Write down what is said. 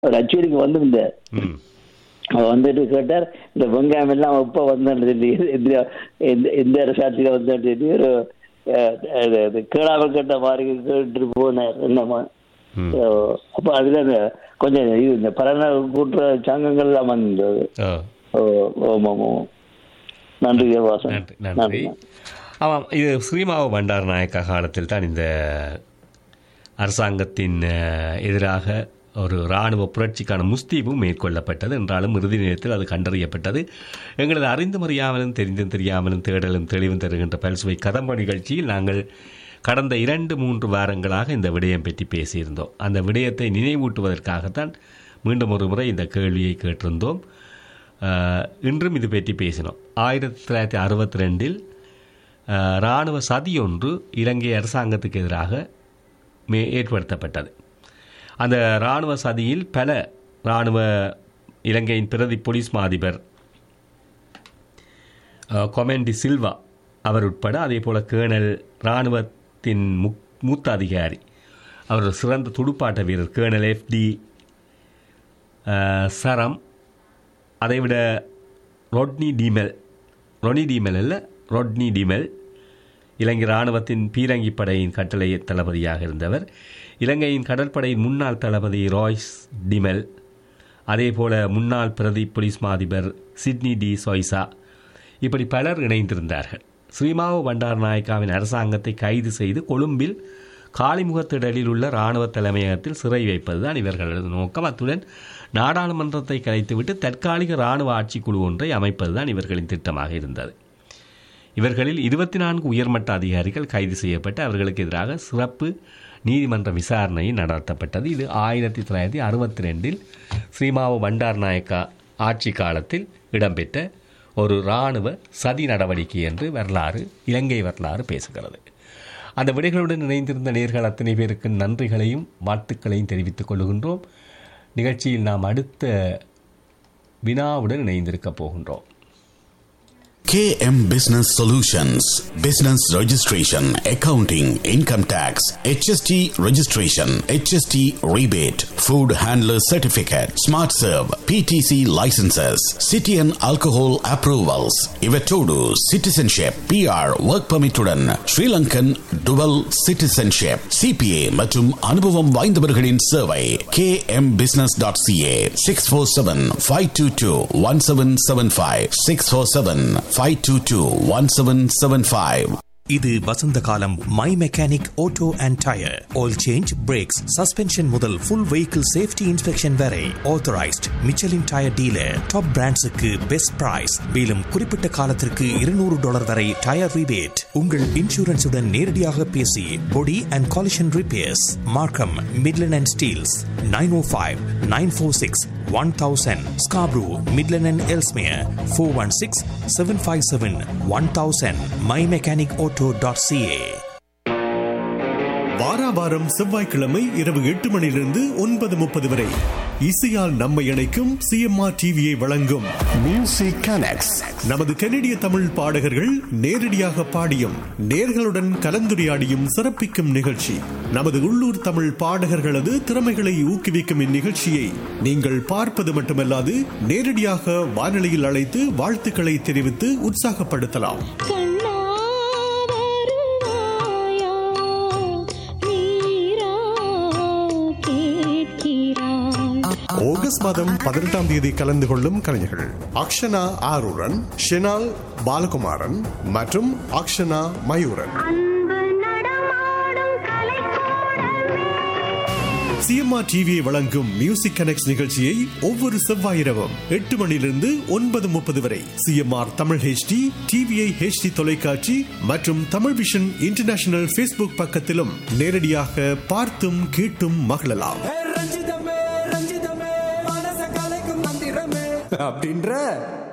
ஒரு அச்சுவலிக்கு வந்திருந்தேன் ம் அவர் வந்துட்டு கேட்டார் இந்த வெங்காயம் எல்லாம் எப்போ வந்தேன்னு சொல்லி இந்த இந்த- இந்த அரசாட்சியில் வந்தேன்னு சொல்லி ஒரு அஹ், அது அது கேளாமல் கேட்ட மாதிரி கேட்டு போனார் என்னமா ம். அப்போ அதில் இந்த கொஞ்சம் இது இந்த பரண கூட்டுற சங்கங்கள்லாம் வந்தது ஓ ஓ ஓமாம் ஆமாம் நன்றி வாசன் நன்றி நன்றி ஆமாம் இது ஸ்ரீமாவ பண்டார் நாயக்கா காலத்தில் தான் இந்த அரசாங்கத்தின் அஹ், எதிராக ஒரு இராணுவ புரட்சிக்கான முஸ்தீபும் மேற்கொள்ளப்பட்டது என்றாலும் இறுதி நேரத்தில் அது கண்டறியப்பட்டது எங்களது அறிந்தும் அறியாமலும் தெரிந்தும் தெரியாமலும் தேடலும் தெளிவும் தருகின்ற பல்சுவை கதம்ப நிகழ்ச்சியில் நாங்கள் கடந்த இரண்டு மூன்று வாரங்களாக இந்த விடயம் பற்றி பேசியிருந்தோம் அந்த விடயத்தை நினைவூட்டுவதற்காகத்தான் மீண்டும் ஒரு முறை இந்த கேள்வியை கேட்டிருந்தோம் அஹ், இன்றும் இது பற்றி பேசினோம் ஆயிரத்தி தொள்ளாயிரத்தி அறுபத்தி ரெண்டில் இராணுவ சதி ஒன்று இலங்கை அரசாங்கத்துக்கு எதிராக மே ஏற்படுத்தப்பட்டது அந்த இராணுவ சதியில் பல இராணுவ இலங்கையின் பிரதி போலீஸ் மா அதிபர் அஹ், கொமெண்டி சில்வா அவர் உட்பட அதே போல கேர்னல் இராணுவத்தின் முக் மூத்த அதிகாரி அவர் ஒரு சிறந்த துடுப்பாட்ட வீரர் கேர்னல் எஃப்டி சரம் அதைவிட ரொட்னி டிமெல் ரொனி டிமெல் அல்ல ரொட்னி டிமெல் இலங்கை இராணுவத்தின் பீரங்கி படையின் கட்டளை தளபதியாக இருந்தவர் இலங்கையின் கடற்படையின் முன்னாள் தளபதி ராய்ஸ் டிமெல் அதேபோல முன்னாள் பிரதி போலீஸ் மா அதிபர் சிட்னி டி சொய்சா இப்படி பலர் இணைந்திருந்தார்கள் ஸ்ரீமாவோ பண்டார் நாயக்காவின் அரசாங்கத்தை கைது செய்து கொழும்பில் காளிமுகத்திடலில் உள்ள இராணுவ தலைமையகத்தில் சிறை வைப்பதுதான் இவர்களது நோக்கம் அத்துடன் நாடாளுமன்றத்தை கலைத்துவிட்டு தற்காலிக இராணுவ ஆட்சிக்குழு ஒன்றை அமைப்பதுதான் இவர்களின் திட்டமாக இருந்தது இவர்களில் இருபத்தி நான்கு உயர்மட்ட அதிகாரிகள் கைது செய்யப்பட்டு அவர்களுக்கு எதிராக சிறப்பு நீதிமன்ற விசாரணை நடத்தப்பட்டது இது ஆயிரத்தி தொள்ளாயிரத்தி அறுபத்தி ரெண்டில் ஸ்ரீமாவோ பண்டார் நாயக்கா ஆட்சி காலத்தில் இடம்பெற்ற ஒரு இராணுவ சதி நடவடிக்கை என்று வரலாறு இலங்கை வரலாறு பேசுகிறது அந்த விடைகளுடன் இணைந்திருந்த நேர்கள் அத்தனை பேருக்கு நன்றிகளையும் வாழ்த்துக்களையும் தெரிவித்துக் கொள்கின்றோம் நிகழ்ச்சியில் நாம் அடுத்த வினாவுடன் இணைந்திருக்கப் போகின்றோம் KM Business Solutions Business Registration, Accounting, Income Tax, HST Registration, HST Rebate, Food Handler Certificate, Smart Serve, PTC Licenses, City and Alcohol Approvals, Ivetodu, Citizenship, PR, Work Permit உடன் Sri Lankan Dual Citizenship, CPA மற்றும் அனுபவம் வாய்ந்தவர்களின் சேவை kmbusiness.ca 647-522-1775 647-522-1775 இது வசந்த காலம் my mechanic auto and tyre oil change brakes suspension முதல் full vehicle safety inspection வரை authorised Michelin tyre dealer top பிராண்ட்ஸுக்கு பெஸ்ட் பிரைஸ் மேலும் குறிப்பிட்ட காலத்திற்கு இருநூறு டாலர் வரை டயர் ரிபேட் உங்கள் இன்சூரன்ஸுடன் நேரடியாக பேசி body and collision repairs Markham Midland and Steeles nine O five nine four six one thousand Scarborough Midland and Ellesmere four one six seven five seven one thousand my mechanic auto dot CA வாராவாரம் செவ்வாய்க்கிழமை இரவு எட்டு மணியிலிருந்து ஒன்பது முப்பது வரை இசையால் நம்மை இணைக்கும் சிஎம்ஆர் டிவியை வழங்கும் Music Connects நமது கனடிய தமிழ் பாடகர்கள் நேரடியாக பாடியும் நேர்களுடன் கலந்துரையாடியும் சிறப்பிக்கும் நிகழ்ச்சி நமது உள்ளூர் தமிழ் பாடகர்களது திறமைகளை ஊக்குவிக்கும் இந்நிகழ்ச்சியை நீங்கள் பார்ப்பது மட்டுமல்லாது நேரடியாக வானொலியில் அழைத்து வாழ்த்துக்களை தெரிவித்து உற்சாகப்படுத்தலாம் கண்ணா வருவாயா நீரா கேட்கிறாய் ஆகஸ்ட் மாதம் பதினெட்டாம் தேதி கலந்து கொள்ளும் கலைஞர்கள் அக்ஷனா ஆரூரன் ஷெனால் பாலகுமாரன் மற்றும் அக்ஷனா மயூரன் அன்பு நடமாடும் கலைக்கூடமே சிஎம்ஆர் டிவியை வழங்கும் மியூசிக் கனெக்ட் நிகழ்ச்சியை ஒவ்வொரு செவ்வாய் இரவும் எட்டு மணியிலிருந்து ஒன்பது முப்பது வரை CMR Tamil HD TVI HD தொலைக்காட்சி மற்றும் தமிழ் விஷன் இன்டர்நேஷனல் ஃபேஸ்புக் பக்கத்திலும் நேரடியாக பார்த்தும் கேட்டும் மகிழலாம் ரஞ்சிதமே ரஞ்சிதமே மனச கலைக்கும் மந்திரமே அப்படின்ற